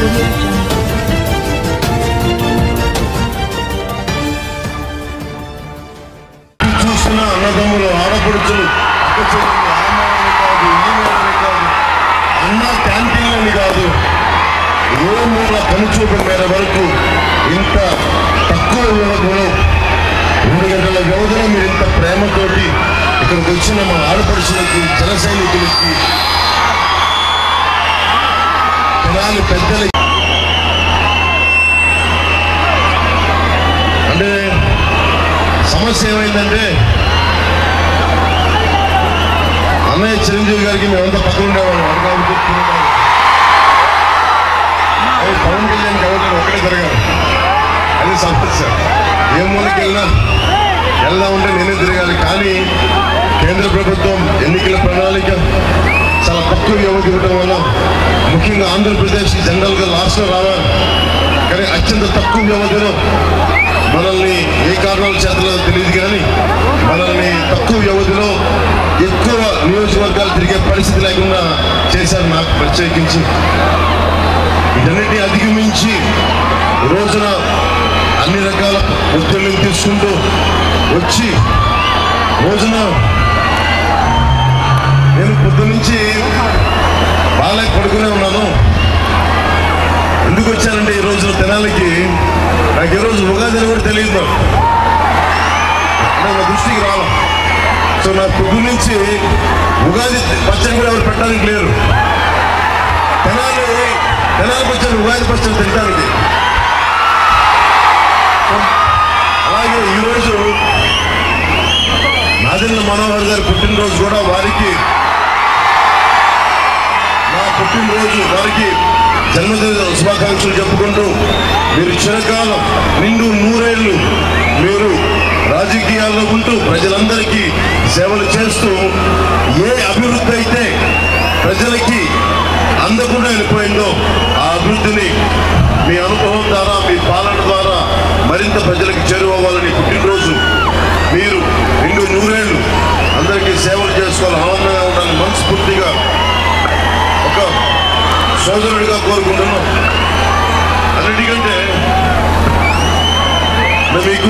audio jungle. చూసిన అన్నదమ్ములు ఆడపడుచులు అక్క చెల్లెలు, ఆమాలని కాదు ఈమెలని కాదు అన్న క్యాంటీన్లని కాదు ఏ మూల కనుచూపు మేర వరకు ఇంత తక్కువ వ్యవధిలో రెండు గంటల వ్యవధిలో మీరు ఇంత ప్రేమతోటి ఇక్కడికి వచ్చిన మా ఆడపడుచులకి జన సైనికులకి తెనాలి పెద్దలకి అంటే సమస్య ఏమైందంటే అన్నయ్య చిరంజీవి గారికి మేమంతా పక్కన ఉండేవాళ్ళం అడగాలి చెప్తున్నాం అది పవన్ కళ్యాణ్ కాబట్టి ఒక్కడే తిరగాలి అది సమస్య ఏ మూలకి వెళ్ళినా వెళ్దా ఉంటే నేనే తిరగాలి కానీ కేంద్ర ప్రభుత్వం ఎన్నికల ప్రణాళిక చాలా తక్కువ వ్యవధి ఇవ్వడం వల్ల ముఖ్యంగా ఆంధ్రప్రదేశ్ జనరల్గా లాస్ట్లో రావాలి కానీ అత్యంత తక్కువ వ్యవధిలో మనల్ని ఏ కారణాల చేతలో తెలియదు కానీ మనల్ని తక్కువ వ్యవధిలో ఎక్కువ నియోజకవర్గాలు తిరిగే పరిస్థితి లేకుండా చేశారు నాకు ప్రత్యేకించి వీటన్నిటిని అధిగమించి ఈ రోజున అన్ని రకాల ఒత్తిళ్ళని తీసుకుంటూ వచ్చి రోజున నేను పొద్దు నుంచి బాగాలేక పడుకునే ఉన్నాను ఎందుకు వచ్చానంటే ఈ రోజు తెనాలికి నాకు ఈ రోజు ఉగాది అని కూడా తెలియదు నాకు. అంటే నా దృష్టికి రావాలి సో నా పొద్దు నుంచి ఉగాది పచ్చడి కూడా ఎవరు పెట్టడానికి లేరు తెనాలి తెనాలి పచ్చడి ఉగాది పచ్చడి తినడానికి అలాగే ఈరోజు నాదెల్ల మనోహర్ గారి పుట్టినరోజు కూడా వారికి నా పుట్టినరోజు వారికి జన్మదిన శుభాకాంక్షలు చెప్పుకుంటూ మీరు చిరకాలం నిండు నూరేళ్లు మీరు రాజకీయాల్లో ఉంటూ ప్రజలందరికీ సేవలు చేస్తూ ఏ అభివృద్ధి అయితే ప్రజలకి అందకుండా వెళ్ళిపోయిందో ఆ అభివృద్ధిని మీ అనుభవం ద్వారా మీ పాలన ద్వారా మరింత ప్రజలకు చేరువవ్వాలని పుట్టినరోజు మీరు నిండు నూరేళ్లు అందరికీ సేవలు చేసుకోవాలి ఆనందంగా ఉండాలని మనస్ఫూర్తిగా ఒక సోదరుడిగా కోరుకుంటున్నాం అన్నిటికంటే నేను మీకు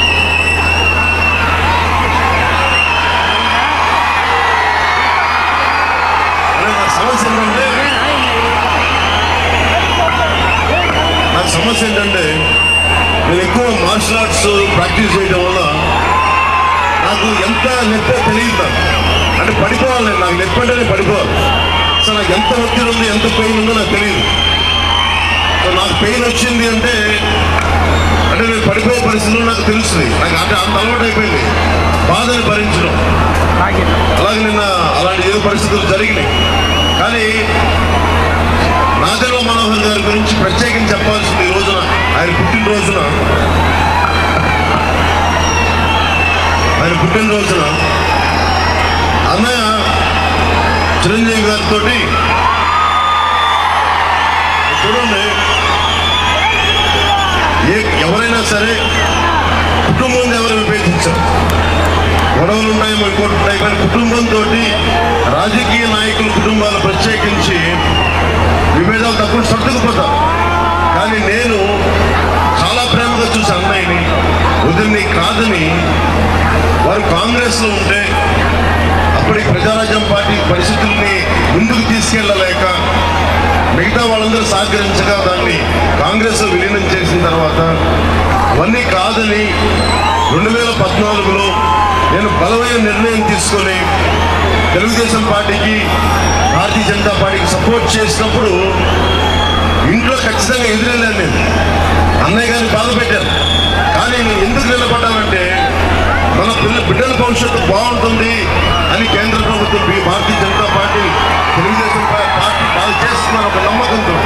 అరే నా సమస్య ఏంటంటే నా సమస్య ఏంటంటే నేను ఎక్కువ మార్షల్ ఆర్ట్స్ ప్రాక్టీస్ చేయడం వల్ల నాకు ఎంత నొప్పో తెలియదు నాకు అంటే పడిపోవాలి నేను నాకు నొప్పి అంటేనే పడిపోవాలి అసలు నాకు ఎంత ఒత్తిడి ఉంది ఎంత పెయిన్ ఉందో నాకు తెలియదు సో నాకు పెయిన్ వచ్చింది అంటే అంటే నేను పడిపోయే పరిస్థితులు నాకు తెలుస్తుంది నాకు అంటే అంత అలవాటు అయిపోయింది బాధని భరించడం అలాగే నిన్న అలాంటి ఏదో పరిస్థితులు జరిగినాయి కానీ నాదెల్ల మనోహర్ గారి గురించి ప్రత్యేకించి చెప్పాల్సింది ఈ రోజున ఆయన పుట్టినరోజున ఆయన పుట్టినరోజున అన్నయ్య చిరంజీవి గారితో చూడండి ఏ ఎవరైనా సరే కుటుంబం ఎవరు విభేదించారు గొడవలు ఉన్నాయి ఇంకోటి ఉంటాయి కానీ కుటుంబంతో రాజకీయ నాయకుల కుటుంబాలు ప్రత్యేకించి విభేదాలు తక్కువ సర్దుకుపోతారు కానీ నేను చాలా ప్రేమగా చూసి అన్నయ్యని వదిలిని కాదని వారు కాంగ్రెస్లో ఉంటే అప్పటికి ప్రజారాజ్యం పార్టీ పరిస్థితుల్ని ముందుకు తీసుకెళ్ళలేక మిగతా వాళ్ళందరూ సహకరించగా దాన్ని కాంగ్రెస్లో విలీనం చేసిన తర్వాత అవన్నీ కాదని రెండు వేల పద్నాలుగులో నేను బలమైన నిర్ణయం తీసుకొని తెలుగుదేశం పార్టీకి భారతీయ జనతా పార్టీకి సపోర్ట్ చేసినప్పుడు ఇంట్లో ఖచ్చితంగా ఎదురెళ్ళాను నేను అన్నయ్య గారిని బాధ పెట్టాను కానీ నేను ఎందుకు నిలబడ్డానంటే మన పిల్ల బిడ్డల భవిష్యత్తు బాగుంటుంది అని కేంద్ర ప్రభుత్వం ఈ భారతీయ జనతా పార్టీ తెలుగుదేశం పా- పార్టీ బాగా చేస్తున్నారు ఒక నమ్మకంతో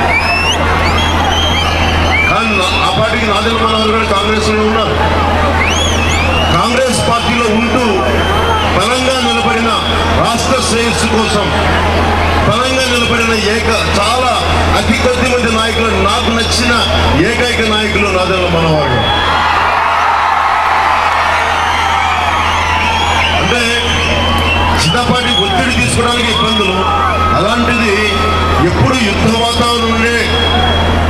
కానీ నా- ఆ పార్టీకి నాదెల మనోహర్ గారు కాంగ్రెస్లో ఉన్నారు కాంగ్రెస్ పార్టీలో ఉంటూ బలంగా నిలబడిన రాష్ట్ర శ్రేయస్సు కోసం బలంగా నిలబడిన ఏక చాలా అతి కొద్ది మంది నాయకులు నాకు నచ్చిన ఏకైక నాయకులు నాదెల్ల మనోహర్ గారు అంటే చిన్నపాటి ఒత్తిడి తీసుకోవడానికి ఇబ్బందులు అలాంటిది ఎప్పుడు యుద్ధ వాతావరణంలో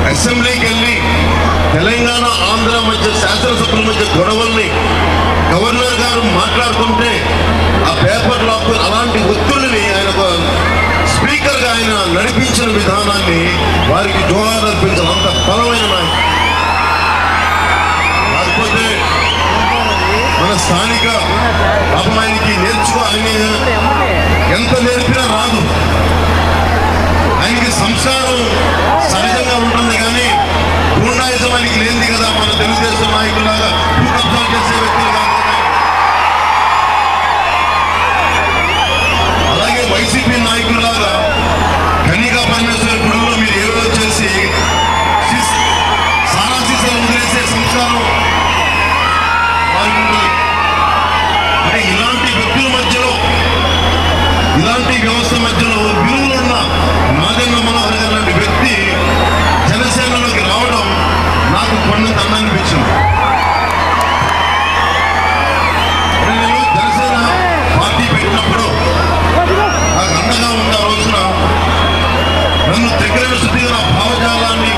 మధ్య గొడవల్ని గవర్నర్ గారు మాట్లాడుతుంటే ఆ పేపర్ లాక్ అలాంటి ఒత్తిడిని ఆయన ఒక స్పీకర్గా ఆయన నడిపించిన విధానాన్ని వారికి జోహార్ అర్పించాలి అంత బలమైన నాయకుడు కాకపోతే మన స్థానిక పాపం ఆయనకి నేర్చుకో ఆయన ఎంత నేర్పినా రాదు ఆయనకి సంస్కారం సహజంగా ఉంటుంది కానీ గుండాయిజం ఆయనకి లేనిది కదా మన తెలుగుదేశం నాయకులాగా భూకబ్జాలు చేసే వ్యక్తులు కాదు కదా. అలాగే వైసీపీ నాయకులాగా కనిగా పరమేశ్వర గుడిలో మీరు ఏదో చేసి శిస్- సారా సీసాలు వదిలేసే సంస్కారం వారికి ఉంటుంది. అంటే ఇలాంటి వ్యక్తుల మధ్యలో ఇలాంటి వ్యవస్థ మధ్యలో విలువలున్న నాగన్న మనోహర్ గారు లాంటి వ్యక్తి జనసేనలోకి రావడం నాకు కొండంత అనిపించింది నేను జనసేన పార్టీ పెట్టినప్పుడు నాకు అండగా ఉన్న రోజున నన్ను దగ్గర శుద్ధిగా నా భావజాలాన్ని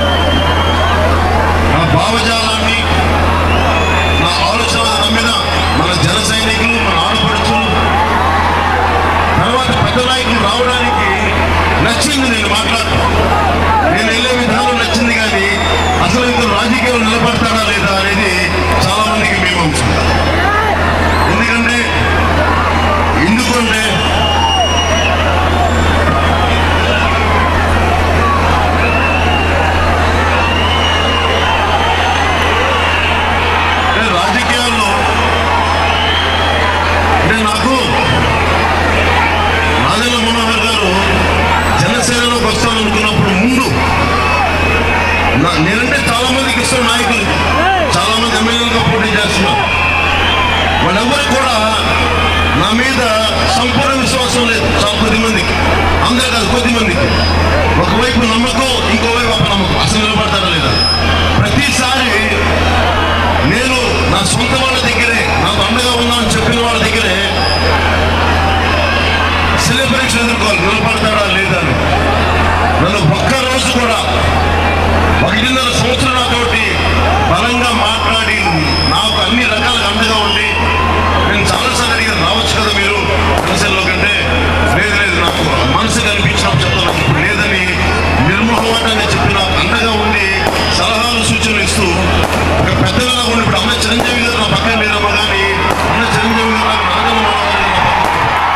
నా భావజాలాన్ని నా ఆలోచన నమ్మిన మన జన సైనికులు మన ఆడపడుచులు తర్వాత పెద్ద నాయకులు రావడానికి నచ్చింది నేను మాట్లాడటం నేను వెళ్ళే విధానం నచ్చింది కానీ అసలు ఇందులో రాజకీయాలు నిలబడతాడా లేదా అనేది చాలా మందికి మేము అంశం ఎందుకంటే ఎందుకంటే అంటే రాజకీయాల్లో అంటే నాకు నాదెల్ల మనోహర్ గారు జనసేనలోకి వస్తాననుకున్నప్పుడు ముందు నా- నేనంటే చాలా మందికి ఇష్టం నాయకులు చాలా మంది ఎమ్మెల్యేలుగా పోటీ చేస్తున్నారు వాళ్ళెవ్వరికి కూడా నా మీద సంపూర్ణ విశ్వాసం లేదు చాలా కొద్ది మందికి అందరూ కాదు కొద్ది మందికి ఒకవైపు నమ్మకం ఇంకోవైపు అపనమ్మకం అసలు నిలబడతారా లేదా ప్రతిసారి నేను నా సొంత వాళ్ళ దగ్గరే నాకు అండగా ఉన్నా అని చెప్పిన వాళ్ళ దగ్గరే శిల పరీక్ష ఎదుర్కోవాలి నిలబడతాడా లేదా అని నన్ను ఒక్క రోజు కూడా ఒకటిన్నర సంవత్సరం నాతోటి బలంగా మాట్లాడి నాకు అన్ని రకాలుగా అండగా ఉండి నేను చాలాసార్లు అడిగాను రావచ్చు కదా మీరు జనసేనలో కంటే లేదు లేదు నాకు మనసు కనిపించినప్పుడు చెప్తాను ఇప్పుడు లేదని నిర్మోహమాటంగా చెప్పి నాకు అండగా ఉండి సలహాలు సూచనలు ఇస్తూ ఒక పెద్దగా నాకు ఉండి ఇప్పుడు అమ్మ చిరంజీవి గారు నా పక్కన లేదమ్మా కానీ అన్న చిరంజీవి గారు నాకు నాగమ్మ మనోహర్ గారు నా పక్కన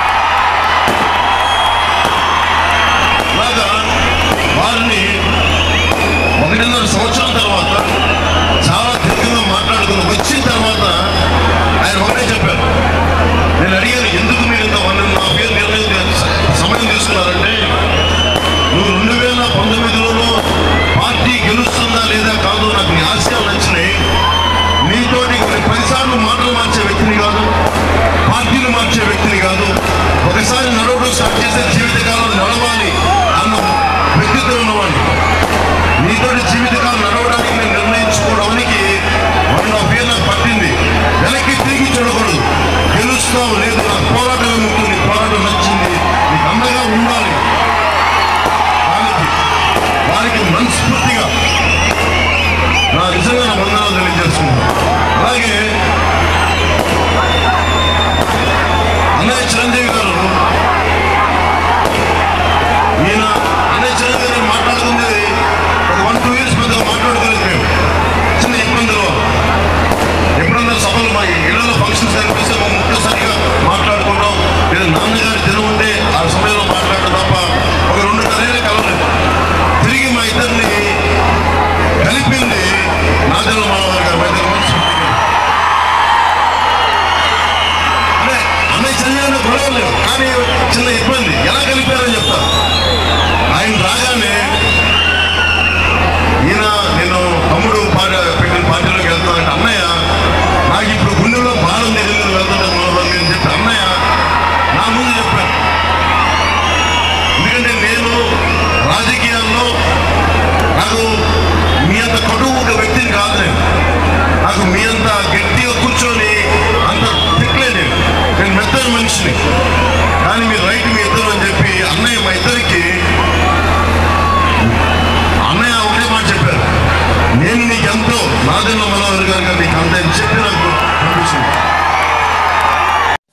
అలాగా వారిని ఒకటిన్నర సంవత్సరం తర్వాత చాలా దీర్ఘంగా మాట్లాడుకుని వచ్చిన తర్వాత ఆయన ఒకటే చెప్పారు నేను అడిగాను ఎందుకు మీరు ఇంత వన్ నా పేరు నిర్ణయం చే- సమయం తీసుకున్నారంటే నువ్వు రెండు వేల పంతొమ్మిదిలోనూ పార్టీ గెలుస్తుందా లేదా కాదు నాకు నీ ఆశయాలు నచ్చినాయి నీతోటి కొన్ని పదిసార్లు మాటలు మార్చే వ్యక్తిని కాదు పార్టీలు మార్చే వ్యక్తిని కాదు ఒకసారి నడవడం స్టార్ట్ చేసే జీవితకాలం నడవాలి అన్న వ్యక్తిత్వం ఉన్నవాడిని నీతోటి జీవితకాలం నడవడానికి నేను నిర్ణయం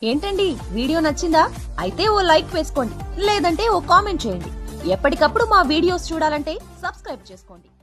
ఏంటండి వీడియో నచ్చిందా అయితే ఓ లైక్ వేసుకోండి లేదంటే ఓ కామెంట్ చేయండి ఎప్పటికప్పుడు మా వీడియోస్ చూడాలంటే సబ్స్క్రైబ్ చేసుకోండి